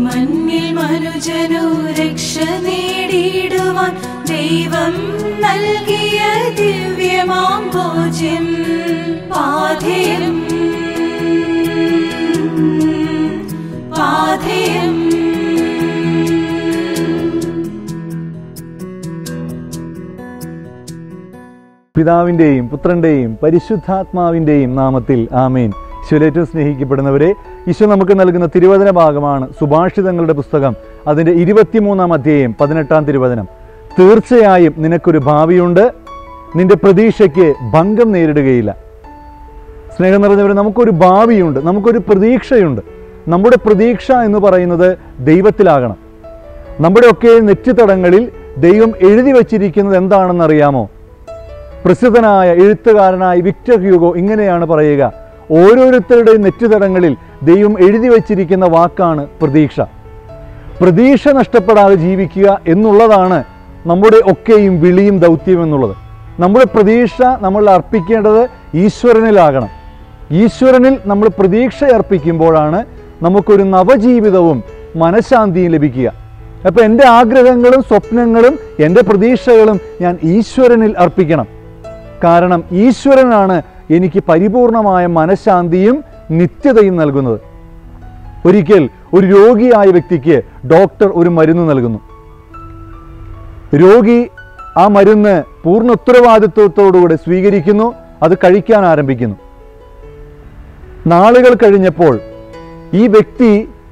മണ്ണിൽ മനുജനു രക്ഷ നേടിയിടുവാൻ ദൈവം നൽകിയ ദിവ്യമാം ഭോജ്യം പാഥേയം പാഥേയം പിതാവിൻ്റെയും പുത്രൻ്റെയും പരിശുദ്ധാത്മാവിൻ്റെയും നാമത്തിൽ ആമേൻ ഈശോയിലേറ്റവും സ്നേഹിക്കപ്പെടുന്നവരെ ഈശോ നമുക്ക് നൽകുന്ന തിരുവചന ഭാഗമാണ് സുഭാഷിതങ്ങളുടെ പുസ്തകം അതിൻ്റെ ഇരുപത്തിമൂന്നാം അധ്യായം പതിനെട്ടാം തിരുവചനം തീർച്ചയായും നിനക്കൊരു ഭാവിയുണ്ട് നിന്റെ പ്രതീക്ഷയ്ക്ക് ഭംഗം നേരിടുകയില്ല സ്നേഹം നിറഞ്ഞവരെ നമുക്കൊരു ഭാവിയുണ്ട് നമുക്കൊരു പ്രതീക്ഷയുണ്ട് നമ്മുടെ പ്രതീക്ഷ എന്ന് പറയുന്നത് ദൈവത്തിലാകണം നമ്മുടെയൊക്കെ നെറ്റിത്തടങ്ങളിൽ ദൈവം എഴുതി വച്ചിരിക്കുന്നത് എന്താണെന്ന് അറിയാമോ പ്രസിദ്ധനായ എഴുത്തുകാരനായ വിക്ടർ ഹ്യൂഗോ ഇങ്ങനെയാണ് പറയുക ഓരോരുത്തരുടെയും നെറ്റിത്തടങ്ങളിൽ ദൈവം എഴുതി വച്ചിരിക്കുന്ന വാക്കാണ് പ്രതീക്ഷ പ്രതീക്ഷ നഷ്ടപ്പെടാതെ ജീവിക്കുക എന്നുള്ളതാണ് നമ്മുടെ ഒക്കെയും വിളിയും ദൗത്യം എന്നുള്ളത് നമ്മുടെ പ്രതീക്ഷ നമ്മൾ അർപ്പിക്കേണ്ടത് ഈശ്വരനിലാകണം ഈശ്വരനിൽ നമ്മൾ പ്രതീക്ഷ അർപ്പിക്കുമ്പോഴാണ് നമുക്കൊരു നവജീവിതവും മനഃശാന്തിയും ലഭിക്കുക അപ്പോൾ എൻ്റെ ആഗ്രഹങ്ങളും സ്വപ്നങ്ങളും എൻ്റെ പ്രതീക്ഷകളും ഞാൻ ഈശ്വരനിൽ അർപ്പിക്കണം കാരണം ഈശ്വരനാണ് എനിക്ക് പരിപൂർണമായ മനഃശാന്തിയും നിത്യതയും നൽകുന്നത് ഒരിക്കൽ ഒരു രോഗിയായ വ്യക്തിക്ക് ഡോക്ടർ ഒരു മരുന്ന് നൽകുന്നു രോഗി ആ മരുന്ന് പൂർണ്ണ ഉത്തരവാദിത്വത്തോടുകൂടെ സ്വീകരിക്കുന്നു അത് കഴിക്കാൻ ആരംഭിക്കുന്നു നാളുകൾ കഴിഞ്ഞപ്പോൾ ഈ വ്യക്തി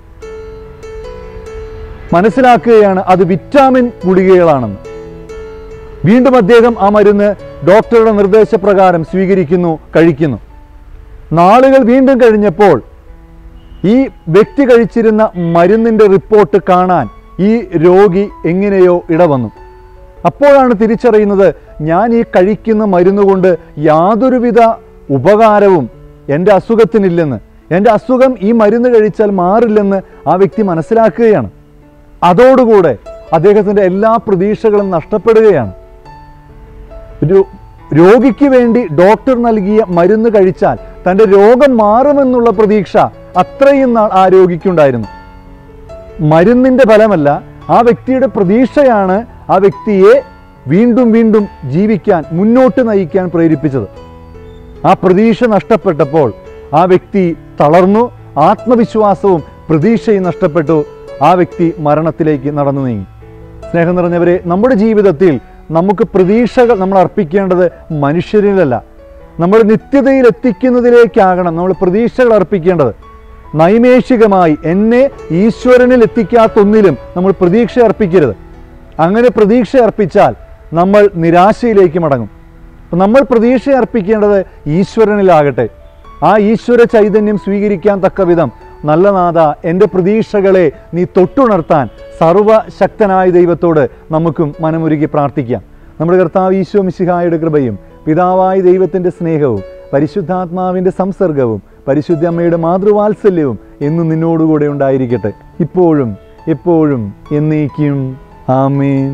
മനസ്സിലാക്കുകയാണ് അത് വിറ്റാമിൻ ഗുളികകളാണെന്ന് വീണ്ടും അദ്ദേഹം ആ മരുന്ന് ഡോക്ടറുടെ നിർദ്ദേശപ്രകാരം സ്വീകരിക്കുന്നു കഴിക്കുന്നു നാളുകൾ വീണ്ടും കഴിഞ്ഞപ്പോൾ ഈ വ്യക്തി കഴിച്ചിരുന്ന മരുന്നിൻ്റെ റിപ്പോർട്ട് കാണാൻ ഈ രോഗി എങ്ങനെയോ ഇടവന്നു അപ്പോഴാണ് തിരിച്ചറിയുന്നത് ഞാൻ ഈ കഴിക്കുന്ന മരുന്നുകൊണ്ട് യാതൊരുവിധ ഉപകാരവും എൻ്റെ അസുഖത്തിനില്ലെന്ന് എൻ്റെ അസുഖം ഈ മരുന്ന് കഴിച്ചാൽ മാറില്ലെന്ന് ആ വ്യക്തി മനസ്സിലാക്കുകയാണ് അതോടുകൂടെ അദ്ദേഹത്തിൻ്റെ എല്ലാ പ്രതീക്ഷകളും നഷ്ടപ്പെടുകയാണ് രോ- രോഗിക്ക് വേണ്ടി ഡോക്ടർ നൽകിയ മരുന്ന് കഴിച്ചാൽ തൻ്റെ രോഗം മാറുമെന്നുള്ള പ്രതീക്ഷ അത്രയും നാൾ ആ രോഗിക്കുണ്ടായിരുന്നു മരുന്നിൻ്റെ ഫലമല്ല ആ വ്യക്തിയുടെ പ്രതീക്ഷയാണ് ആ വ്യക്തിയെ വീണ്ടും വീണ്ടും ജീവിക്കാൻ മുന്നോട്ട് നയിക്കാൻ പ്രേരിപ്പിച്ചത് ആ പ്രതീക്ഷ നഷ്ടപ്പെട്ടപ്പോൾ ആ വ്യക്തി തളർന്നു ആത്മവിശ്വാസവും പ്രതീക്ഷയും നഷ്ടപ്പെട്ടു ആ വ്യക്തി മരണത്തിലേക്ക് നടന്നു നീങ്ങി സ്നേഹം നിറഞ്ഞവരെ നമ്മുടെ ജീവിതത്തിൽ നമുക്ക് പ്രതീക്ഷകൾ നമ്മൾ അർപ്പിക്കേണ്ടത് മനുഷ്യരിലല്ല നമ്മൾ നിത്യതയിൽ എത്തിക്കുന്നതിലേക്കാകണം നമ്മൾ പ്രതീക്ഷകൾ അർപ്പിക്കേണ്ടത് നൈമേഷികമായി എന്നെ ഈശ്വരനിൽ എത്തിക്കാത്തൊന്നിലും നമ്മൾ പ്രതീക്ഷ അർപ്പിക്കരുത് അങ്ങനെ പ്രതീക്ഷ അർപ്പിച്ചാൽ നമ്മൾ നിരാശയിലേക്ക് മടങ്ങും അപ്പോൾ നമ്മൾ പ്രതീക്ഷ അർപ്പിക്കേണ്ടത് ഈശ്വരനിലാകട്ടെ ആ ഈശ്വര ചൈതന്യം സ്വീകരിക്കാൻ തക്ക വിധം നല്ല നാഥ എൻ്റെ പ്രതീക്ഷകളെ നീ തൊട്ടുണർത്താൻ സർവശക്തനായ ദൈവത്തോട് നമുക്കും മനമുരുകി പ്രാർത്ഥിക്കാം നമ്മുടെ കർത്താവ് ഈശോ മിശിഹായുടെ കൃപയും പിതാവായ ദൈവത്തിൻ്റെ സ്നേഹവും പരിശുദ്ധാത്മാവിൻ്റെ സംസർഗവും പരിശുദ്ധ അമ്മയുടെ മാതൃവാത്സല്യവും എന്നും നിന്നോടുകൂടെ ഉണ്ടായിരിക്കട്ടെ ഇപ്പോഴും എപ്പോഴും എന്നേക്കും ആമേൻ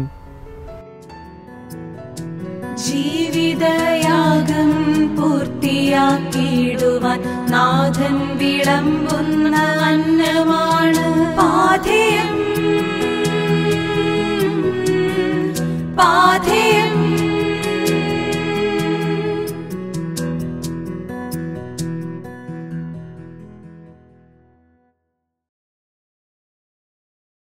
ജീവിതയാഗം പൂർത്തിയാക്കിയിടുവാൻ നാഥൻ വിളമ്പുന്ന അന്നമാണ് പാഥേയം പാഥേയം